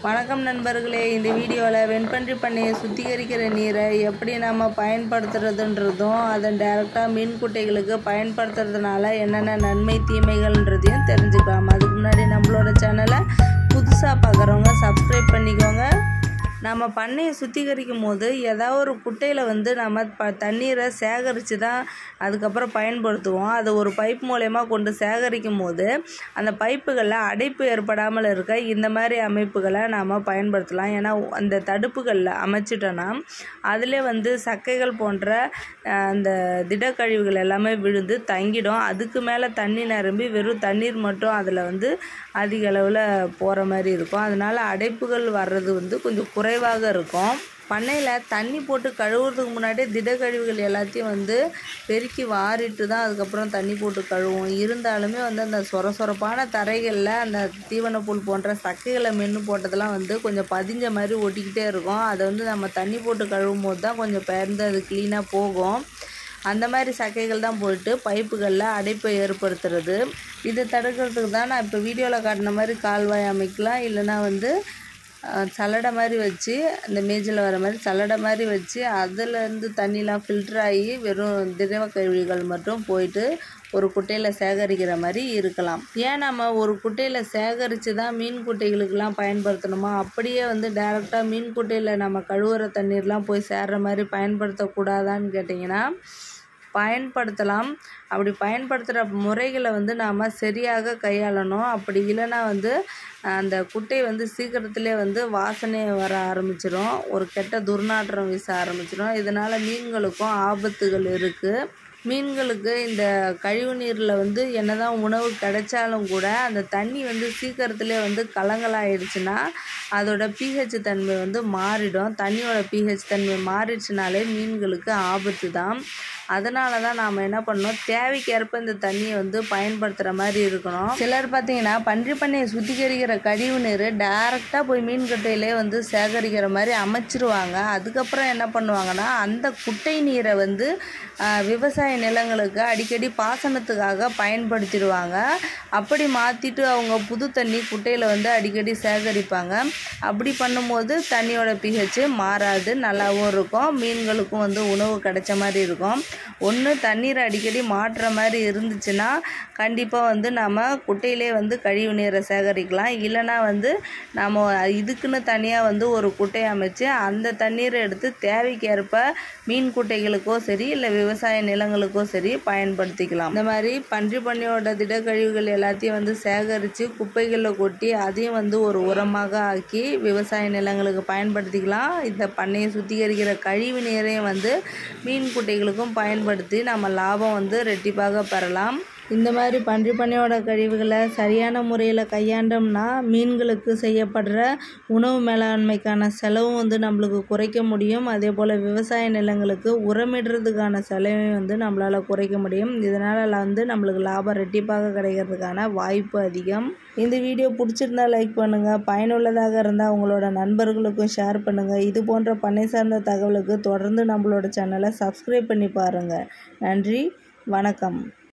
வணக்கம் நண்பர்களே இந்த வீடியோவில் வெண்பன்றி பண்ணையை சுத்திகரிக்கிற நீரை எப்படி நம்ம பயன்படுத்துறதுன்றதும் அதை டைரெக்டாக மீன் குட்டைகளுக்கு பயன்படுத்துறதுனால என்னென்ன நன்மை தீமைகள்ன்றதையும் தெரிஞ்சுக்கலாம் அதுக்கு முன்னாடி நம்மளோட சேனலை புதுசாக பார்க்குறவங்க சப்ஸ்கிரைப் பண்ணிக்கோங்க நம்ம பண்ணையை சுத்திகரிக்கும் போது ஏதாவது ஒரு குட்டையில் வந்து நம்ம ப தண்ணீரை சேகரித்து தான் அதுக்கப்புறம் பயன்படுத்துவோம் அதை ஒரு பைப் மூலயமா கொண்டு சேகரிக்கும் போது அந்த பைப்புகளில் அடைப்பு ஏற்படாமல் இருக்க இந்த மாதிரி அமைப்புகளை நாம் பயன்படுத்தலாம் ஏன்னா அந்த தடுப்புகளில் அமைச்சிட்டோன்னா அதிலே வந்து சக்கைகள் போன்ற அஹ், அந்த திடக்கழிவுகள் எல்லாமே விழுந்து தங்கிடும் அதுக்கு மேலே தண்ணி நிரம்பி வெறும் தண்ணீர் மட்டும் அதில் வந்து அதிக அளவில் போகிற மாதிரி இருக்கும் அதனால் அடைப்புகள் வர்றது வந்து கொஞ்சம் குறைவாக இருக்கும் பண்ணையில் தண்ணி போட்டு கழுவுறதுக்கு முன்னாடி திடக்கழிவுகள் எல்லாத்தையும் வந்து பெருக்கி வாரிட்டு தான் அதுக்கப்புறம் தண்ணி போட்டு கழுவுவோம் இருந்தாலுமே வந்து அந்த சொர சொரப்பான தரைகளில் அந்த தீவனப்புல் போன்ற சக்கைகளை மென்று போட்டதெல்லாம் வந்து கொஞ்சம் பதிஞ்ச மாதிரி ஒட்டிக்கிட்டே இருக்கும் அதை வந்து நம்ம தண்ணி போட்டு கழுவும் போது தான் கொஞ்சம் பெயர்ந்து அது க்ளீனாக போகும் அந்த மாதிரி சக்கைகள் தான் போயிட்டு பைப்புகளில் அடைப்பை ஏற்படுத்துறது இதை தடுக்கிறதுக்கு தான் நான் இப்போ வீடியோவில் காட்டின மாதிரி கால்வாய் அமைக்கலாம் இல்லைன்னா வந்து அஹ், சல்லடை மாதிரி வச்சு அந்த மேஜில் வர மாதிரி சல்லடை மாதிரி வச்சு அதுலேருந்து தண்ணிலாம் ஃபில்டர் ஆகி வெறும் திரவ கழிவுகள் மட்டும் போயிட்டு ஒரு குட்டையில் சேகரிக்கிற மாதிரி இருக்கலாம் ஏன் நம்ம ஒரு குட்டையில் சேகரித்து தான் மீன் குட்டைகளுக்கெல்லாம் பயன்படுத்தணுமா அப்படியே வந்து டைரெக்டாக மீன் குட்டையில் நம்ம கழுவுற தண்ணீர்லாம் போய் சேர்ற மாதிரி பயன்படுத்தக்கூடாதான்னு கேட்டிங்கன்னா பயன்படுத்தலாம் அப்படி பயன்படுத்துகிற முறைகளை வந்து நாம் சரியாக கையாளணும் அப்படி இல்லைன்னா வந்து அந்த குட்டை வந்து சீக்கிரத்திலே வந்து வாசனை வர ஆரம்பிச்சிடும் ஒரு கெட்ட துர்நாற்றம் வீச ஆரம்பிச்சிடும் இதனால் மீன்களுக்கும் ஆபத்துகள் இருக்குது மீன்களுக்கு இந்த கழிவு நீரில் வந்து என்னதான் உணவு கிடைச்சாலும் கூட அந்த தண்ணி வந்து சீக்கிரத்திலே வந்து கலங்கலாயிடுச்சுன்னா அதோட பிஹெச் தன்மை வந்து மாறிடும் தண்ணியோட பிஹெச் தன்மை மாறிடுச்சுனாலே மீன்களுக்கு ஆபத்து தான் அதனால தான் நாம் என்ன பண்ணணும் தேவைக்கேற்ப இந்த தண்ணியை வந்து பயன்படுத்துகிற மாதிரி இருக்கணும் சிலர் பார்த்தீங்கன்னா பன்றி பண்ணையை சுத்திகரிக்கிற கழிவு நீர் டேரெக்டாக போய் மீன் கட்டையிலே வந்து சேகரிக்கிற மாதிரி அமைச்சிருவாங்க அதுக்கப்புறம் என்ன பண்ணுவாங்கன்னா அந்த குட்டை நீரை வந்து ஆஹ், விவசாய நிலங்களுக்கு அடிக்கடி பாசனத்துக்காக பயன்படுத்திடுவாங்க அப்படி மாற்றிட்டு அவங்க புது தண்ணி குட்டையில் வந்து அடிக்கடி சேகரிப்பாங்க அப்படி பண்ணும்போது தண்ணியோட பிஹெச் மாறாது நல்லாவும் இருக்கும் மீன்களுக்கும் வந்து உணவு கிடைச்ச மாதிரி இருக்கும் ஒன்று தண்ணீரை அடிக்கடி மாற்றுற மாதிரி இருந்துச்சுன்னா கண்டிப்பாக வந்து நம்ம குட்டையிலே வந்து கழிவு நீரை சேகரிக்கலாம் இல்லைன்னா வந்து நம்ம இதுக்குன்னு தனியாக வந்து ஒரு குட்டை அமைச்சு அந்த தண்ணீரை எடுத்து தேவைக்கேற்ப மீன் குட்டைகளுக்கோ சரி இல்லை விவசாய நிலங்களுக்கோ சரி பயன்படுத்திக்கலாம் இந்த மாதிரி பன்றி பண்ணியோட திடக்கழிவுகள் எல்லாத்தையும் வந்து சேகரித்து குப்பைகளில் கொட்டி அதையும் வந்து ஒரு உரமாக ஆக்கி விவசாய நிலங்களுக்கு பயன்படுத்திக்கலாம் இந்த பண்ணையை சுத்திகரிக்கிற கழிவு நீரையும் வந்து மீன் குட்டைகளுக்கும் பயன்படுத்தி நம்ம லாபம் வந்து ரெட்டிப்பாக பெறலாம் இந்த மாதிரி பன்றி பண்ணையோட கழிவுகளை சரியான முறையில் கையாண்டோம்னா மீன்களுக்கு செய்யப்படுற உணவு மேலாண்மைக்கான செலவும் வந்து நம்மளுக்கு குறைக்க முடியும் அதே போல் விவசாய நிலங்களுக்கு உரமிடுறதுக்கான செலவையும் வந்து நம்மளால் குறைக்க முடியும் இதனால் வந்து நம்மளுக்கு லாபம் ரெட்டிப்பாக கிடைக்கிறதுக்கான வாய்ப்பு அதிகம் இந்த வீடியோ பிடிச்சிருந்தா லைக் பண்ணுங்கள் பயனுள்ளதாக இருந்தால் உங்களோட நண்பர்களுக்கும் ஷேர் பண்ணுங்கள் இது போன்ற பண்ணை சார்ந்த தகவலுக்கு தொடர்ந்து நம்மளோட சேனலை சப்ஸ்கிரைப் பண்ணி பாருங்கள் நன்றி வணக்கம்